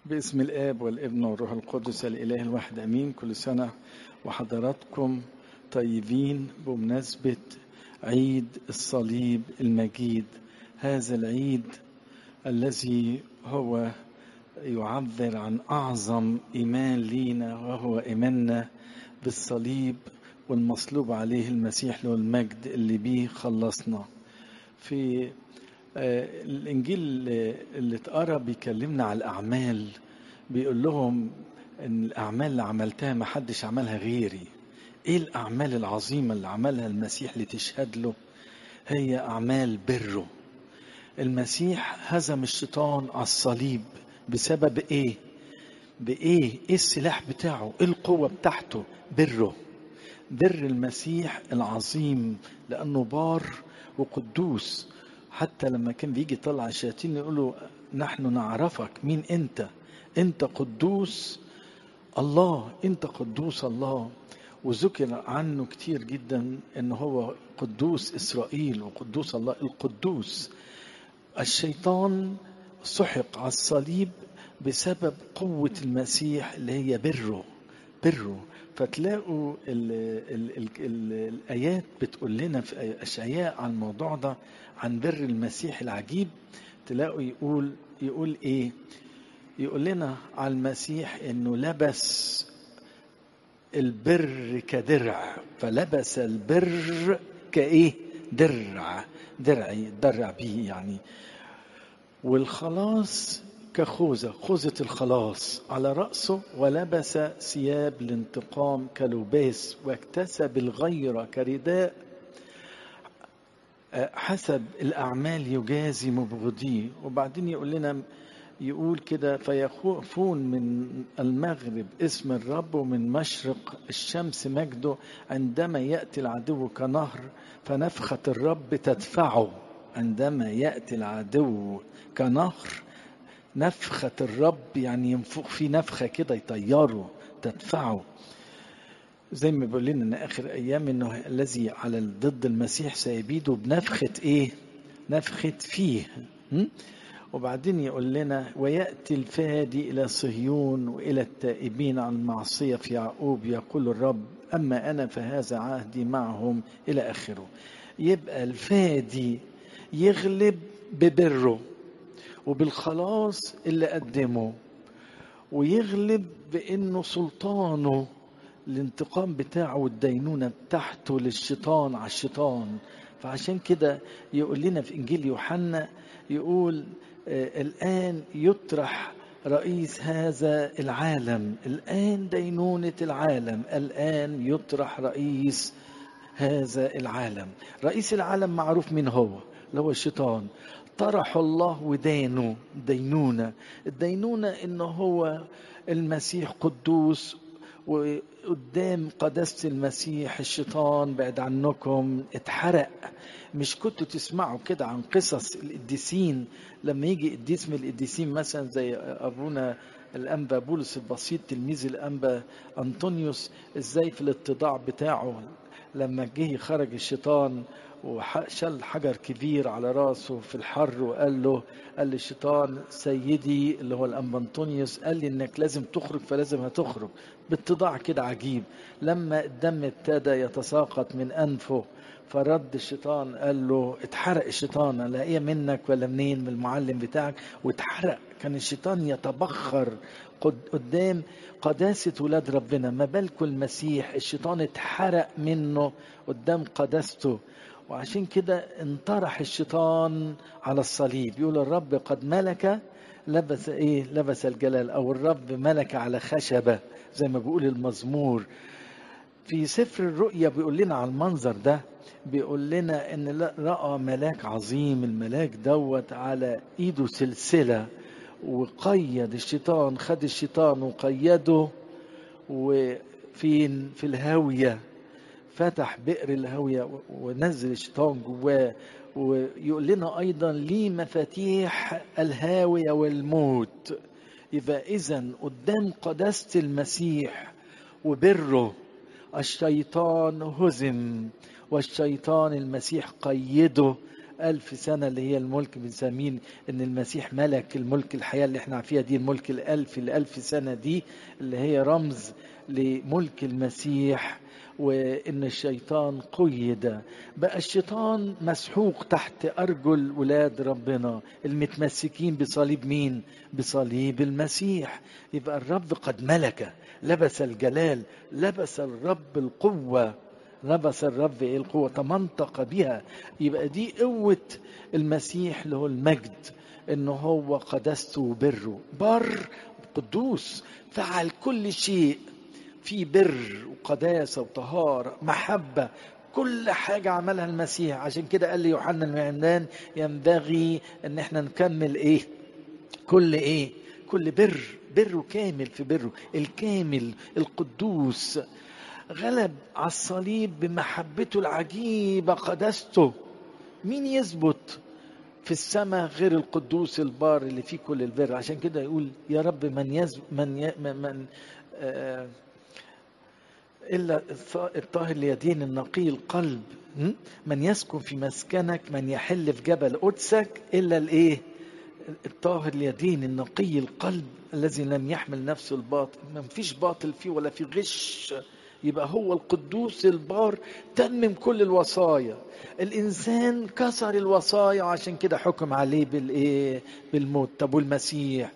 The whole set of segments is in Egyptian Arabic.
باسم الآب والابن والروح القدس الإله الواحد أمين كل سنة وحضراتكم طيبين بمناسبة عيد الصليب المجيد هذا العيد الذي هو يعبر عن أعظم إيمان لينا وهو إيماننا بالصليب والمصلوب عليه المسيح له المجد اللي بيه خلصنا في الانجيل اللي اتقرا بيكلمنا على الاعمال بيقول لهم ان الاعمال اللي عملتها ما حدش عملها غيري ايه الاعمال العظيمه اللي عملها المسيح لتشهد له هي اعمال بره المسيح هزم الشيطان على الصليب بسبب ايه بايه ايه السلاح بتاعه ايه القوه بتاعته بره بر المسيح العظيم لانه بار وقدوس حتى لما كان بيجي يطلع الشياطين يقولوا نحن نعرفك مين انت انت قدوس الله انت قدوس الله وذكر عنه كتير جدا ان هو قدوس اسرائيل وقدوس الله القدوس الشيطان سحق على الصليب بسبب قوة المسيح اللي هي بره بره فتلاقوا ال ال ال ال الآيات بتقول لنا في أشعياء عن الموضوع ده عن بر المسيح العجيب تلاقوا يقول يقول إيه يقول لنا على المسيح إنه لبس البر كدرع فلبس البر كإيه درع درعي درع به يعني والخلاص كخوذة خوذة الخلاص على رأسه ولبس ثياب الانتقام كلباس واكتسب الغيرة كرداء حسب الأعمال يجازي مبغضيه وبعدين يقول لنا يقول كده فيخافون من المغرب اسم الرب ومن مشرق الشمس مجده عندما يأتي العدو كنهر فنفخة الرب تدفعه عندما يأتي العدو كنهر نفخة الرب يعني ينفخ في نفخة كده يطيره تدفعه زي ما بيقول لنا ان اخر ايام انه الذي على ضد المسيح سيبيده بنفخة ايه؟ نفخة فيه م? وبعدين يقول لنا وياتي الفادي الى صهيون والى التائبين عن المعصيه في يعقوب يقول الرب اما انا فهذا عهدي معهم الى اخره يبقى الفادي يغلب ببره وبالخلاص اللي قدمه ويغلب بانه سلطانه الانتقام بتاعه والدينونة بتاعته للشيطان على الشيطان فعشان كده يقول لنا في إنجيل يوحنا يقول آه الآن يطرح رئيس هذا العالم الآن دينونة العالم الآن يطرح رئيس هذا العالم رئيس العالم معروف من هو اللي هو الشيطان طرح الله ودانه دينونة الدينونة إنه هو المسيح قدوس وقدام قداسة المسيح الشيطان بعد عنكم اتحرق مش كنتوا تسمعوا كده عن قصص القديسين لما يجي قديس من القديسين مثلا زي أبونا الأنبا بولس البسيط تلميذ الأنبا أنطونيوس ازاي في الاتضاع بتاعه لما جه خرج الشيطان وشل حجر كبير على راسه في الحر وقال له قال للشيطان سيدي اللي هو الانبا انطونيوس قال لي انك لازم تخرج فلازم هتخرج باتضاع كده عجيب لما الدم ابتدى يتساقط من انفه فرد الشيطان قال له اتحرق الشيطان لا ايه منك ولا منين من المعلم بتاعك واتحرق كان الشيطان يتبخر قدام قداسة ولاد ربنا ما بالكم المسيح الشيطان اتحرق منه قدام قداسته وعشان كده انطرح الشيطان على الصليب يقول الرب قد ملك لبس ايه لبس الجلال او الرب ملك على خشبه زي ما بيقول المزمور في سفر الرؤيا بيقول لنا على المنظر ده بيقول لنا ان راى ملاك عظيم الملاك دوت على ايده سلسله وقيد الشيطان خد الشيطان وقيده وفين في الهاويه فتح بئر الهاوية ونزل الشيطان جواه ويقول لنا أيضا لي مفاتيح الهاوية والموت يبقى إذا قدام قداسة المسيح وبره الشيطان هزم والشيطان المسيح قيده ألف سنة اللي هي الملك بنسميه إن المسيح ملك الملك الحياة اللي احنا فيها دي الملك الألف الألف سنة دي اللي هي رمز لملك المسيح وإن الشيطان قيد بقى الشيطان مسحوق تحت أرجل ولاد ربنا المتمسكين بصليب مين؟ بصليب المسيح يبقى الرب قد ملك لبس الجلال لبس الرب القوة لبس الرب ايه القوة تمنطق بها يبقى دي قوة المسيح اللي هو المجد انه هو قدسته وبره بر قدوس فعل كل شيء في بر وقداسة وطهارة محبة كل حاجة عملها المسيح عشان كده قال لي يوحنا المعمدان ينبغي ان احنا نكمل ايه كل ايه كل بر بره كامل في بره الكامل القدوس غلب على الصليب بمحبته العجيبة قدسته مين يثبت في السماء غير القدوس البار اللي فيه كل البر عشان كده يقول يا رب من يز من ي... من, من آه إلا الطاهر اليدين النقي القلب من يسكن في مسكنك من يحل في جبل قدسك إلا الإيه الطاهر اليدين النقي القلب الذي لم يحمل نفسه الباطل ما فيش باطل فيه ولا في غش يبقى هو القدوس البار تمم كل الوصايا الانسان كسر الوصايا عشان كده حكم عليه بالايه بالموت طب والمسيح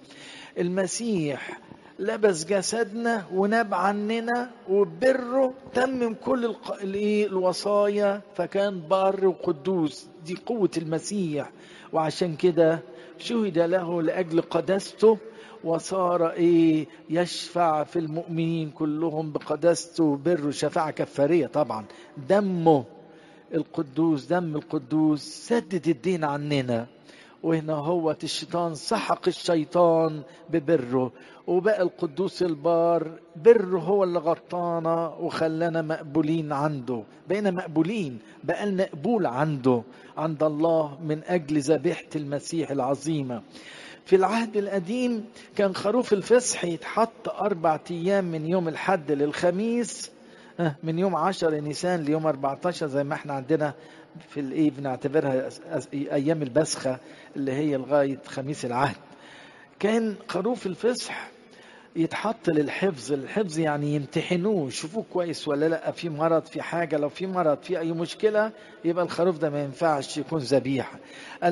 المسيح لبس جسدنا وناب عننا وبره تمم كل الق... الايه الوصايا فكان بار وقدوس دي قوه المسيح وعشان كده شهد له لاجل قدسته وصار ايه يشفع في المؤمنين كلهم بقدسته وبره شفاعة كفارية طبعا دمه القدوس دم القدوس سدد الدين عننا وهنا هو الشيطان سحق الشيطان ببره وبقى القدوس البار بره هو اللي غطانا وخلانا مقبولين عنده بقينا مقبولين بقى لنا قبول عنده عند الله من أجل ذبيحة المسيح العظيمة في العهد القديم كان خروف الفصح يتحط أربع أيام من يوم الحد للخميس من يوم 10 نيسان ليوم 14 زي ما احنا عندنا في الايه بنعتبرها ايام البسخه اللي هي لغايه خميس العهد كان خروف الفصح يتحط للحفظ الحفظ يعني يمتحنوه يشوفوه كويس ولا لا في مرض في حاجة لو في مرض في أي مشكلة يبقى الخروف ده ما ينفعش يكون ذبيحة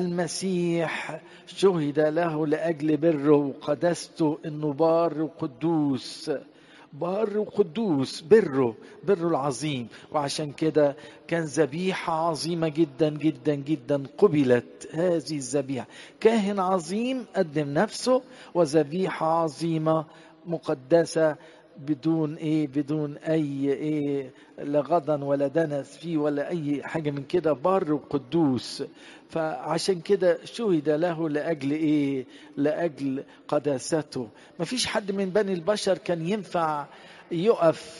المسيح شهد له لأجل بره وقدسته إنه بار وقدوس بار وقدوس بره بره العظيم وعشان كده كان ذبيحة عظيمة جدا جدا جدا قبلت هذه الذبيحة كاهن عظيم قدم نفسه وذبيحة عظيمة مقدسة بدون ايه بدون اي ايه لا غضن ولا دنس فيه ولا اي حاجه من كده بار وقدوس فعشان كده شهد له لاجل ايه لاجل قداسته ما فيش حد من بني البشر كان ينفع يقف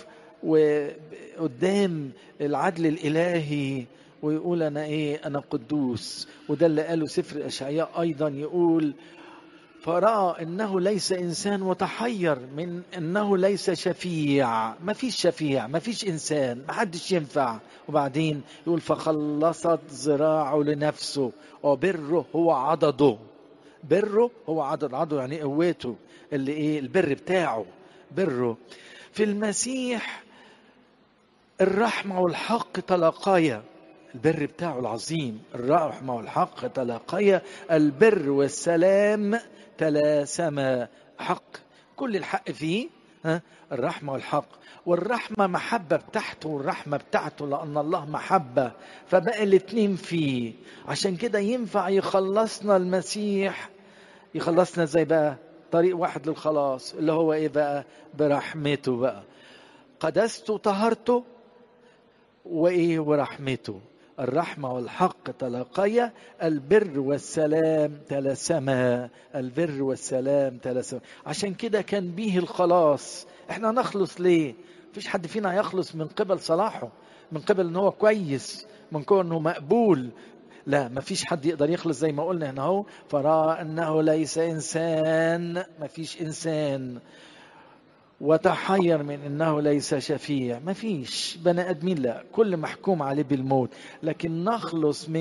وقدام العدل الالهي ويقول انا ايه انا قدوس وده اللي قاله سفر اشعياء ايضا يقول فراى انه ليس انسان وتحير من انه ليس شفيع ما فيش شفيع ما فيش انسان ما حدش ينفع وبعدين يقول فخلصت ذراعه لنفسه وبره هو عضده بره هو عضد عضده يعني قوته اللي ايه البر بتاعه بره في المسيح الرحمه والحق تلاقيا البر بتاعه العظيم الرحمة والحق تلاقيا البر والسلام تلاسما حق كل الحق فيه ها الرحمة والحق والرحمة محبة بتاعته والرحمة بتاعته لأن الله محبة فبقى الاتنين فيه عشان كده ينفع يخلصنا المسيح يخلصنا زي بقى طريق واحد للخلاص اللي هو ايه بقى برحمته بقى قدسته طهرته وايه ورحمته الرحمة والحق تلاقيا البر والسلام تلاسما البر والسلام تلاسما عشان كده كان به الخلاص احنا نخلص ليه مفيش حد فينا يخلص من قبل صلاحه من قبل ان هو كويس من كونه مقبول لا مفيش حد يقدر يخلص زي ما قلنا هنا اهو فرأى انه ليس انسان مفيش انسان وتحير من انه ليس شفيع ما فيش بني ادمين لا كل محكوم عليه بالموت لكن نخلص من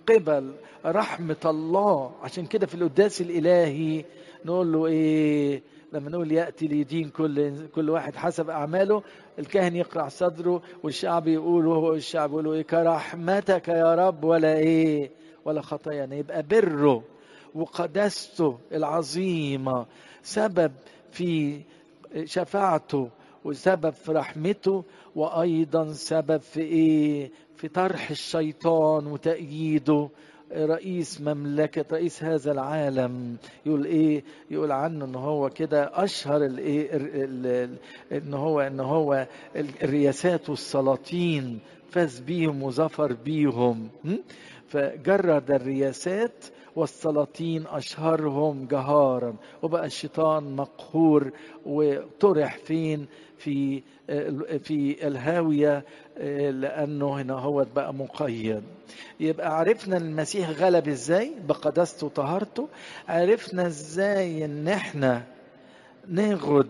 قبل رحمة الله عشان كده في القداس الإلهي نقول له إيه لما نقول يأتي ليدين كل كل واحد حسب أعماله الكاهن يقرع صدره والشعب يقول وهو الشعب يقول إيه كرحمتك يا رب ولا إيه ولا خطايانا يبقى بره وقداسته العظيمة سبب في شفاعته وسبب في رحمته وايضا سبب في ايه في طرح الشيطان وتأييده رئيس مملكة رئيس هذا العالم يقول ايه يقول عنه ان هو كده اشهر الايه ان هو ان هو الرياسات والسلاطين فاز بيهم وظفر بيهم فجرد الرياسات والسلاطين أشهرهم جهارا وبقى الشيطان مقهور وطرح فين في في الهاوية لأنه هنا هو بقى مقيد يبقى عرفنا المسيح غلب ازاي بقداسته وطهارته عرفنا ازاي ان احنا ناخد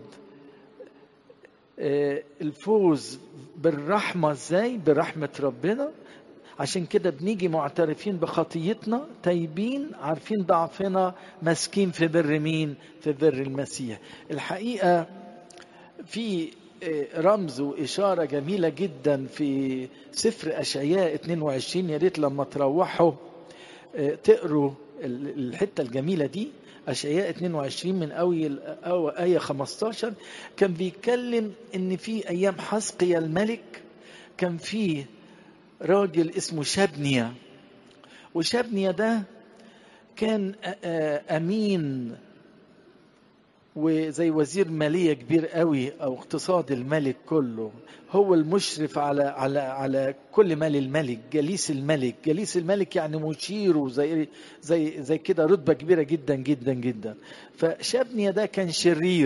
الفوز بالرحمة ازاي برحمة ربنا عشان كده بنيجي معترفين بخطيتنا تايبين عارفين ضعفنا ماسكين في بر مين في بر المسيح الحقيقة في رمز وإشارة جميلة جدا في سفر أشعياء 22 يا ريت لما تروحوا تقروا الحتة الجميلة دي أشعياء 22 من أول أو آية 15 كان بيتكلم إن في أيام حسقيا الملك كان فيه راجل اسمه شبنيا وشبنيا ده كان امين وزي وزير مالية كبير قوي او اقتصاد الملك كله هو المشرف على على على كل مال الملك جليس الملك جليس الملك يعني مشيره زي زي زي كده رتبة كبيرة جدا جدا جدا فشبنيا ده كان شرير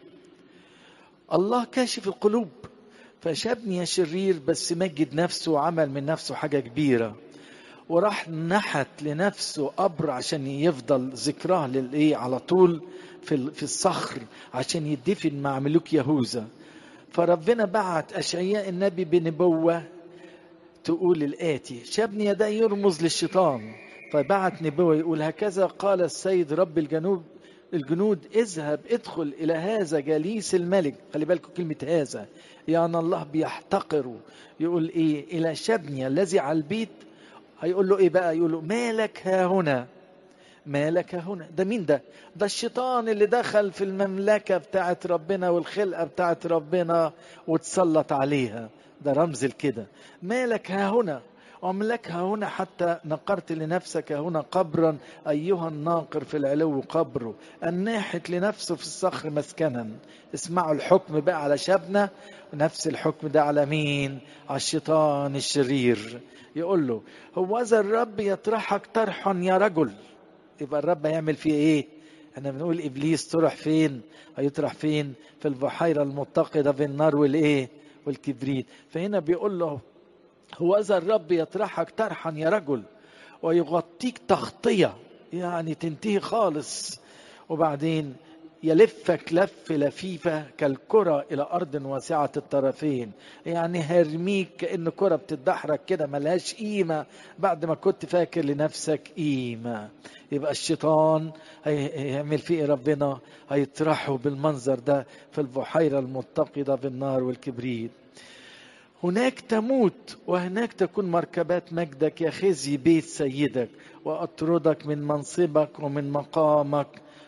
الله كاشف القلوب فشابني شرير بس مجد نفسه وعمل من نفسه حاجة كبيرة وراح نحت لنفسه قبر عشان يفضل ذكراه للايه على طول في في الصخر عشان يدفن مع ملوك يهوذا فربنا بعت اشعياء النبي بنبوه تقول الاتي شابني ده يرمز للشيطان فبعت نبوه يقول هكذا قال السيد رب الجنوب الجنود اذهب ادخل الى هذا جليس الملك خلي بالكم كلمه هذا يعني الله بيحتقره يقول ايه الى شبنيا الذي على البيت هيقول له ايه بقى يقول له مالك ها هنا مالك ها هنا ده مين ده ده الشيطان اللي دخل في المملكة بتاعت ربنا والخلقة بتاعت ربنا وتسلط عليها ده رمز الكده مالك ها هنا واملك ها هنا حتى نقرت لنفسك هنا قبرا ايها الناقر في العلو قبره الناحت لنفسه في الصخر مسكنا اسمعوا الحكم بقى على شبنه ونفس الحكم ده على مين على الشيطان الشرير يقول له هو ذا الرب يطرحك طرحا يا رجل يبقى الرب هيعمل فيه ايه احنا بنقول ابليس طرح فين هيطرح فين في البحيره المتقده بالنار والايه والكبريت فهنا بيقول له هو ذا الرب يطرحك طرحا يا رجل ويغطيك تغطيه يعني تنتهي خالص وبعدين يلفك لف لفيفة كالكرة إلى أرض واسعة الطرفين يعني هرميك كأن كرة بتتدحرج كده ملهاش قيمة بعد ما كنت فاكر لنفسك قيمة يبقى الشيطان هيعمل فيه ربنا هيطرحه بالمنظر ده في البحيرة المتقدة بالنار والكبريت هناك تموت وهناك تكون مركبات مجدك يا خزي بيت سيدك وأطردك من منصبك ومن مقامك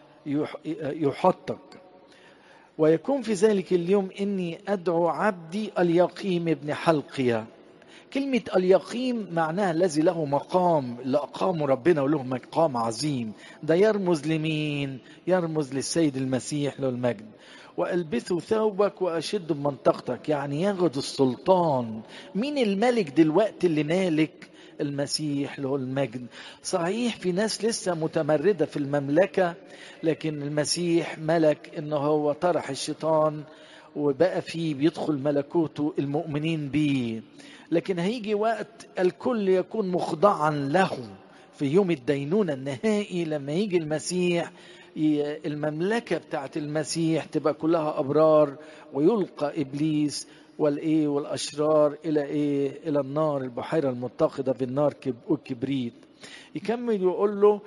يحطك ويكون في ذلك اليوم اني ادعو عبدي اليقيم ابن حلقية كلمة اليقيم معناها الذي له مقام اللي أقامه ربنا وله مقام عظيم ده يرمز لمين؟ يرمز للسيد المسيح له المجد وألبسه ثوبك وأشد بمنطقتك يعني ياخد السلطان مين الملك دلوقتي اللي مالك المسيح له المجد صحيح في ناس لسه متمردة في المملكة لكن المسيح ملك ان هو طرح الشيطان وبقى فيه بيدخل ملكوته المؤمنين بيه لكن هيجي وقت الكل يكون مخضعا له في يوم الدينونة النهائي لما يجي المسيح المملكة بتاعت المسيح تبقى كلها أبرار ويلقى إبليس والايه والاشرار الى ايه الى النار البحيره المتقده بالنار والكبريت يكمل يقول له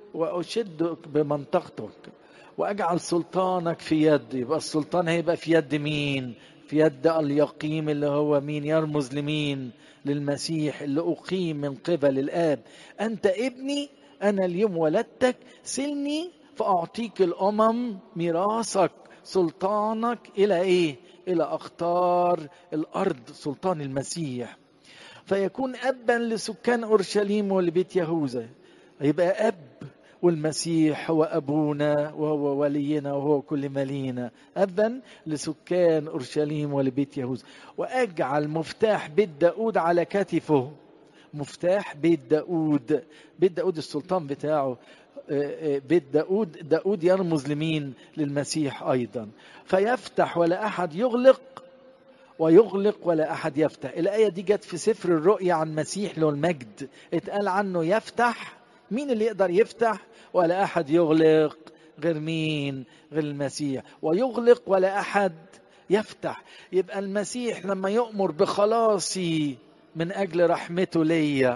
واشدك بمنطقتك واجعل سلطانك في يد يبقى السلطان هيبقى في يد مين في يد اليقيم اللي هو مين يرمز لمين للمسيح اللي اقيم من قبل الاب انت ابني انا اليوم ولدتك سلني فاعطيك الامم ميراثك سلطانك الى ايه الى اقطار الارض سلطان المسيح فيكون ابا لسكان اورشليم ولبيت يهوذا يبقى اب والمسيح هو ابونا وهو ولينا وهو كل مالينا ابا لسكان اورشليم ولبيت يهوذا واجعل مفتاح بيت داود على كتفه مفتاح بيت داود بيت داود السلطان بتاعه بيت داود داود يرمز لمين للمسيح أيضا فيفتح ولا أحد يغلق ويغلق ولا أحد يفتح الآية دي جت في سفر الرؤيا عن مسيح له المجد اتقال عنه يفتح مين اللي يقدر يفتح ولا أحد يغلق غير مين غير المسيح ويغلق ولا أحد يفتح يبقى المسيح لما يؤمر بخلاصي من أجل رحمته ليا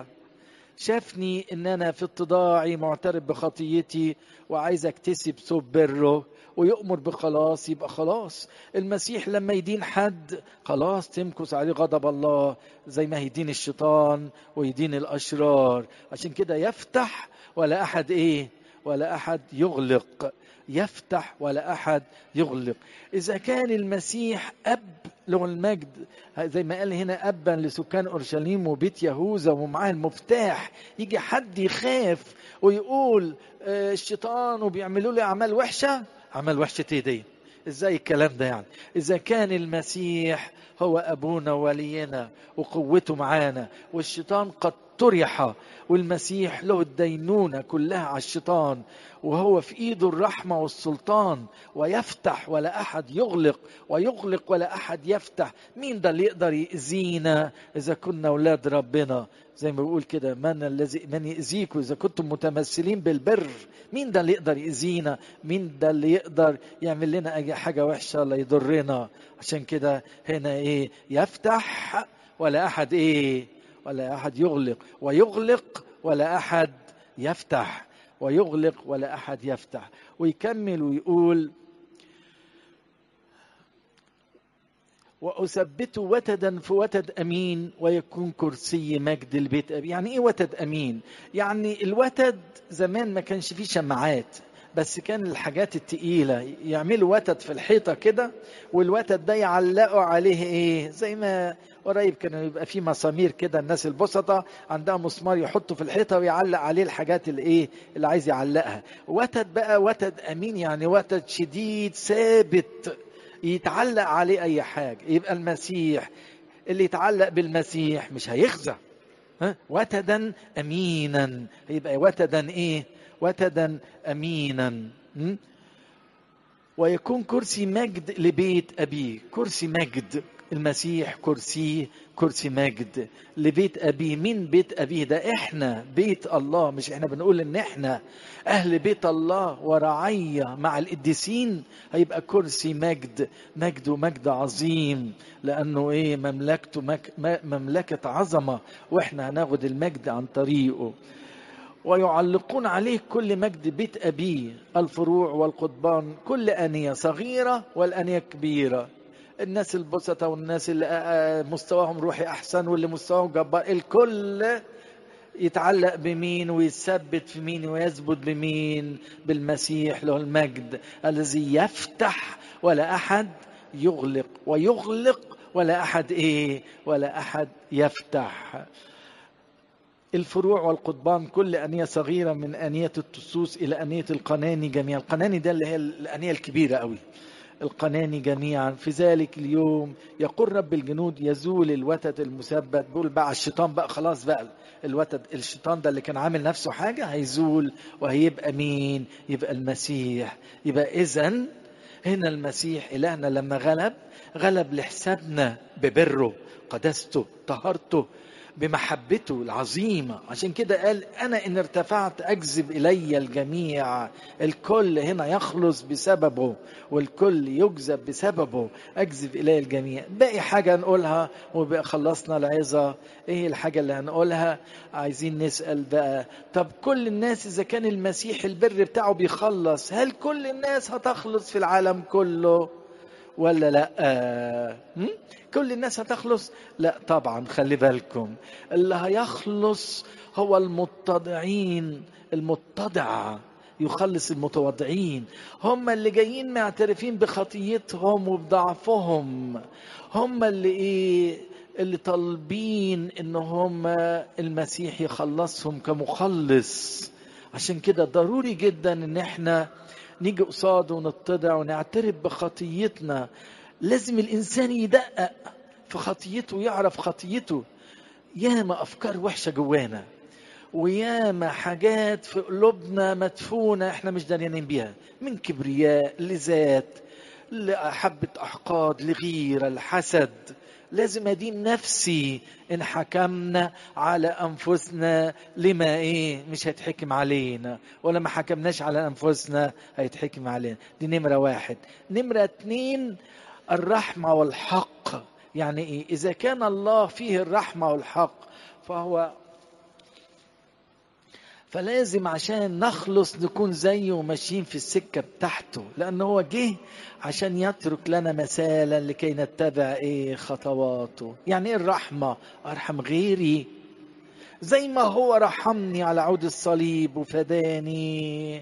شافني ان انا في اتضاعي معترف بخطيتي وعايز اكتسب ثوب بره ويؤمر بخلاص يبقى خلاص المسيح لما يدين حد خلاص تمكث عليه غضب الله زي ما هيدين الشيطان ويدين الاشرار عشان كده يفتح ولا احد ايه ولا احد يغلق يفتح ولا احد يغلق اذا كان المسيح اب له المجد زي ما قال هنا ابا لسكان اورشليم وبيت يهوذا ومعاه المفتاح يجي حد يخاف ويقول الشيطان وبيعملوا لي اعمال وحشه اعمال وحشه ايه دي ازاي الكلام ده يعني اذا كان المسيح هو ابونا ولينا وقوته معانا والشيطان قد طرح والمسيح له الدينونه كلها على الشيطان وهو في ايده الرحمه والسلطان ويفتح ولا احد يغلق ويغلق ولا احد يفتح مين ده اللي يقدر يأذينا اذا كنا اولاد ربنا زي ما بيقول كده من الذي من يأذيكم اذا كنتم متمثلين بالبر مين ده اللي يقدر يأذينا مين ده اللي يقدر يعمل لنا اي حاجه وحشه ولا يضرنا عشان كده هنا ايه يفتح ولا احد ايه ولا احد يغلق ويغلق ولا احد يفتح ويغلق ولا احد يفتح ويكمل ويقول وأثبت وتدا في وتد أمين ويكون كرسي مجد البيت أبي يعني إيه وتد أمين يعني الوتد زمان ما كانش فيه شماعات بس كان الحاجات التقيلة يعملوا وتد في الحيطة كده والوتد ده يعلقوا عليه ايه زي ما قريب كانوا يبقى في مسامير كده الناس البسطة عندها مسمار يحطوا في الحيطة ويعلق عليه الحاجات اللي ايه اللي عايز يعلقها وتد بقى وتد امين يعني وتد شديد ثابت يتعلق عليه اي حاجة يبقى المسيح اللي يتعلق بالمسيح مش هيخزى ها وتدا امينا يبقى وتدا ايه وتدا امينا ويكون كرسي مجد لبيت ابيه كرسي مجد المسيح كرسي كرسي مجد لبيت ابيه مين بيت ابيه ده احنا بيت الله مش احنا بنقول ان احنا اهل بيت الله ورعيه مع القديسين هيبقى كرسي مجد مجد ومجد عظيم لانه ايه مملكته مك مملكه عظمه واحنا هناخد المجد عن طريقه ويعلقون عليه كل مجد بيت أبيه الفروع والقضبان كل أنية صغيرة والأنية كبيرة الناس البسطة والناس اللي مستواهم روحي أحسن واللي مستواهم جبار الكل يتعلق بمين ويثبت في مين ويثبت بمين بالمسيح له المجد الذي يفتح ولا أحد يغلق ويغلق ولا أحد إيه ولا أحد يفتح الفروع والقضبان كل أنية صغيرة من أنية التسوس إلى أنية القناني جميعا القناني ده اللي هي الأنية الكبيرة قوي القناني جميعا في ذلك اليوم يقول رب الجنود يزول الوتد المثبت بيقول بقى الشيطان بقى خلاص بقى الوتد الشيطان ده اللي كان عامل نفسه حاجة هيزول وهيبقى مين يبقى المسيح يبقى إذا هنا المسيح إلهنا لما غلب غلب لحسابنا ببره قدسته طهارته بمحبته العظيمة عشان كده قال أنا إن ارتفعت أجذب إلي الجميع الكل هنا يخلص بسببه والكل يجذب بسببه أجذب إلي الجميع باقي حاجة نقولها وبقى خلصنا العظة إيه الحاجة اللي هنقولها عايزين نسأل بقى طب كل الناس إذا كان المسيح البر بتاعه بيخلص هل كل الناس هتخلص في العالم كله ولا لا م? كل الناس هتخلص لا طبعا خلي بالكم اللي هيخلص هو المتضعين المتضع يخلص المتواضعين هم اللي جايين معترفين بخطيتهم وبضعفهم هم اللي ايه اللي طالبين ان هم المسيح يخلصهم كمخلص عشان كده ضروري جدا ان احنا نيجي قصاده ونتضع ونعترف بخطيتنا لازم الانسان يدقق في خطيته ويعرف خطيته ياما افكار وحشه جوانا وياما حاجات في قلوبنا مدفونه احنا مش داريانين بيها من كبرياء لذات لحبه احقاد لغيره لحسد لازم ادين نفسي ان حكمنا على انفسنا لما ايه مش هيتحكم علينا ولا ما حكمناش على انفسنا هيتحكم علينا دي نمرة واحد نمرة اتنين الرحمة والحق يعني ايه اذا كان الله فيه الرحمة والحق فهو فلازم عشان نخلص نكون زيه وماشيين في السكة بتاعته لأن هو جه عشان يترك لنا مثالا لكي نتبع ايه خطواته يعني ايه الرحمة أرحم غيري زي ما هو رحمني على عود الصليب وفداني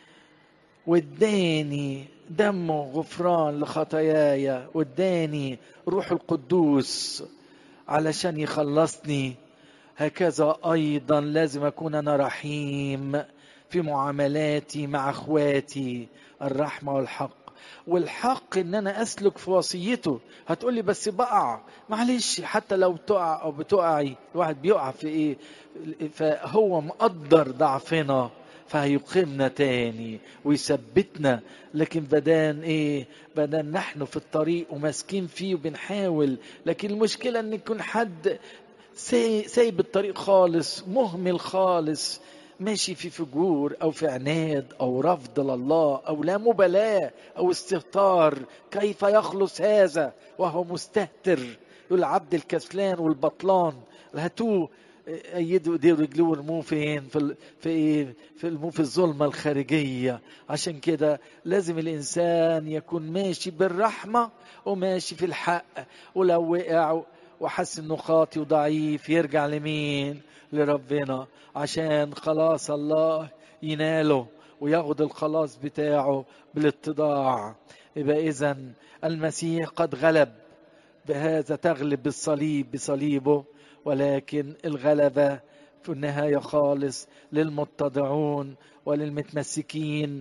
واداني دمه غفران لخطاياي واداني روح القدوس علشان يخلصني هكذا ايضا لازم اكون انا رحيم في معاملاتي مع اخواتي الرحمه والحق والحق ان انا اسلك في وصيته هتقولي بس بقع معلش حتى لو تقع او بتقعي الواحد بيقع في ايه فهو مقدر ضعفنا فهيقيمنا تاني ويثبتنا لكن بدان ايه بدان نحن في الطريق وماسكين فيه وبنحاول لكن المشكله ان يكون حد سايب الطريق خالص مهمل خالص ماشي في فجور او في عناد او رفض لله او لا مبالاه او استهتار كيف يخلص هذا وهو مستهتر يقول العبد الكسلان والبطلان هاتوه ايدوا ايديه ورجليه ورموه فين في ال... في ايه في المو في الظلمه الخارجيه عشان كده لازم الانسان يكون ماشي بالرحمه وماشي في الحق ولو وقع وحس انه خاطي وضعيف يرجع لمين لربنا عشان خلاص الله يناله وياخد الخلاص بتاعه بالاتضاع يبقى اذا المسيح قد غلب بهذا تغلب بالصليب بصليبه ولكن الغلبه في النهايه خالص للمتضعون وللمتمسكين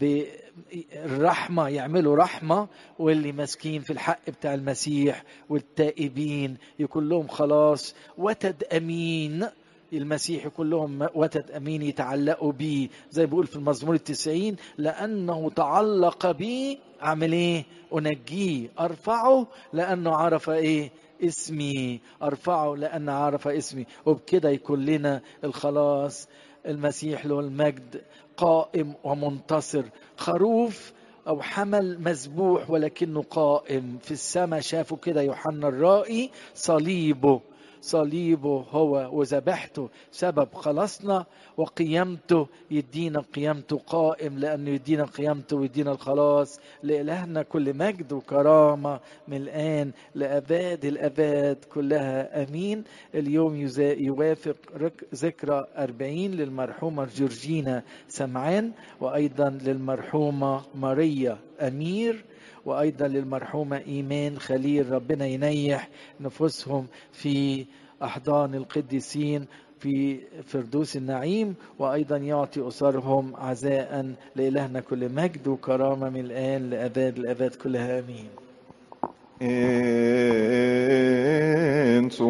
بالرحمه يعملوا رحمه واللي ماسكين في الحق بتاع المسيح والتائبين يكون لهم خلاص وتد امين المسيح يكون لهم وتد امين يتعلقوا بيه زي بيقول في المزمور التسعين لانه تعلق بي اعمل ايه انجيه ارفعه لانه عرف ايه اسمي ارفعه لان عرف اسمي وبكده يكون لنا الخلاص المسيح له المجد قائم ومنتصر خروف او حمل مذبوح ولكنه قائم في السماء شافوا كده يوحنا الرائي صليبه صليبه هو وذبحته سبب خلاصنا وقيامته يدينا قيامته قائم لأنه يدينا قيامته ويدينا الخلاص لإلهنا كل مجد وكرامة من الآن لأباد الأباد كلها أمين اليوم يوافق ذكرى أربعين للمرحومة جورجينا سمعان وأيضا للمرحومة ماريا أمير وايضا للمرحومه ايمان خليل ربنا ينيح نفوسهم في احضان القديسين في فردوس النعيم وايضا يعطي اسرهم عزاء لالهنا كل مجد وكرامه من الان لاباد الاباد كلها امين